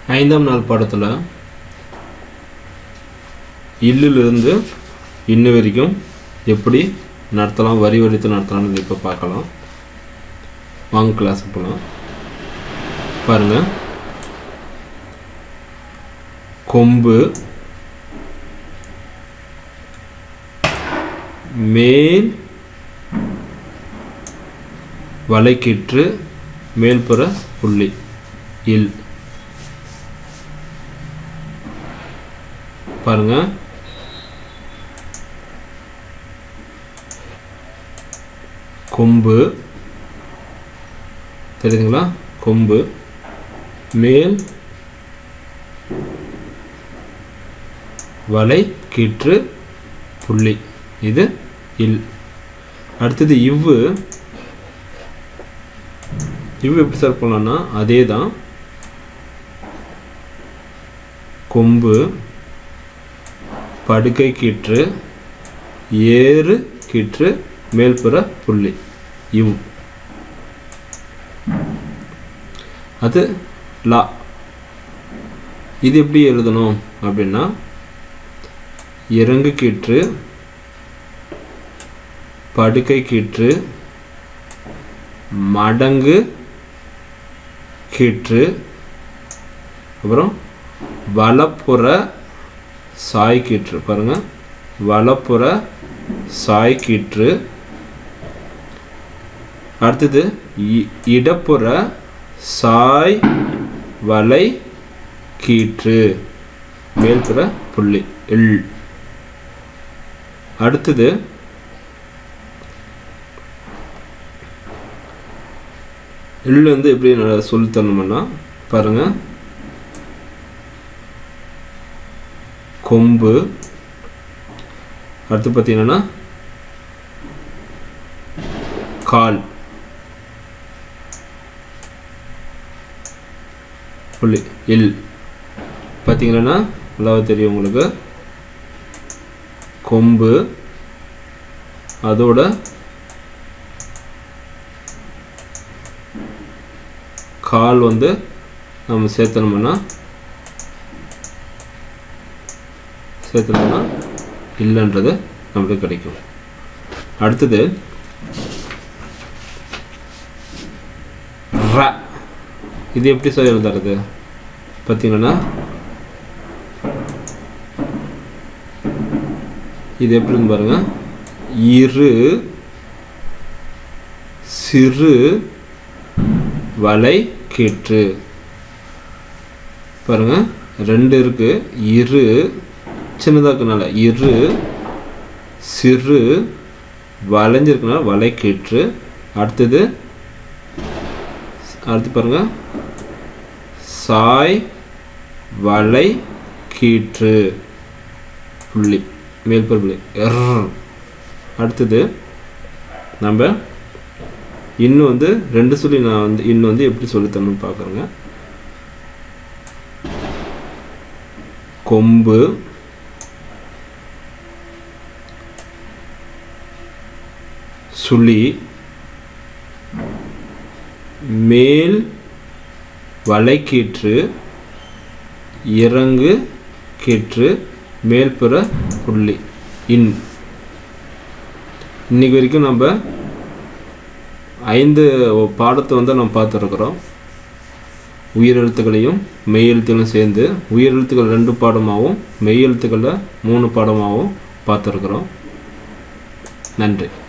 ஐந்தாம் நாள் பாடத்தில் இல்லிலிருந்து இன்ன வரைக்கும் எப்படி நடத்தலாம் வரி வடித்து நடத்தலாம்னு இப்போ பார்க்கலாம் வாங்க கிளாஸுக்கு போகலாம் பாருங்கள் கொம்பு மேல் வலைக்கிற்று மேல்புற புள்ளி இல் பாருங்க கொம்பு தெரியுதுங்களா கொம்பு மேல் வலை கீற்று புள்ளி இது இல் அடுத்தது இவ்வு இவ்வு எப்படி சார் பண்ணலாம்னா அதே தான் கொம்பு படுக்கை கீற்று ஏறு கீற்று மேல்புற புள்ளி இவ் அது லா இது எப்படி எழுதணும் அப்படின்னா இறங்கு கீற்று படுக்கை கீற்று மடங்கு கீற்று அப்புறம் வலப்புற சாய் கீற்று பாருங்க வலப்புற சாய் கீற்று அடுத்தது இ- இடப்புற சாய் வலை கீற்று மேல்புற புள்ளி எள் அடுத்தது எள் வந்து எப்படி நான் சொல்லி தரணும்னா பாருங்க கொம்பு அடுத்து பார்த்தீங்கன்னா கால் புள்ளி இல் பார்த்தீங்கன்னா நல்லாவே தெரியும் உங்களுக்கு கொம்பு அதோட கால் வந்து நம்ம சேர்த்தனோம்னா சேர்த்தனோம்னா இல்லைன்றது நம்மளுக்கு கிடைக்கும் அடுத்தது ர இது எப்படி சார் எழுதுறது பார்த்தீங்கன்னா இது எப்படின்னு பாருங்க இரு சிறு வலை கீற்று பாருங்க ரெண்டு இருக்கு இரு சின்னதாக இருக்கனால இரு சிறு வளைஞ்சிருக்கனால வலை கீற்று அடுத்தது அடுத்து பாருங்க சாய் வலை கீற்று புள்ளி மேல்புற புள்ளி எர் அடுத்தது நம்ம இன்னும் வந்து ரெண்டு சொல்லி நான் வந்து இன்னும் வந்து எப்படி சொல்லித்தரணும்னு பார்க்குறேங்க கொம்பு சுழி மேல் வலைக்கீற்று இறங்கு கீற்று மேல்புற புள்ளி இன் இன்னைக்கு வரைக்கும் நம்ம ஐந்து பாடத்தை வந்து நம்ம பார்த்துருக்குறோம் உயிரெழுத்துக்களையும் மெய் எழுத்துக்களையும் சேர்ந்து உயிரெழுத்துக்கள் ரெண்டு பாடமாகவும் மெய் எழுத்துக்களில் மூணு பாடமாகவும் பார்த்துருக்குறோம் நன்றி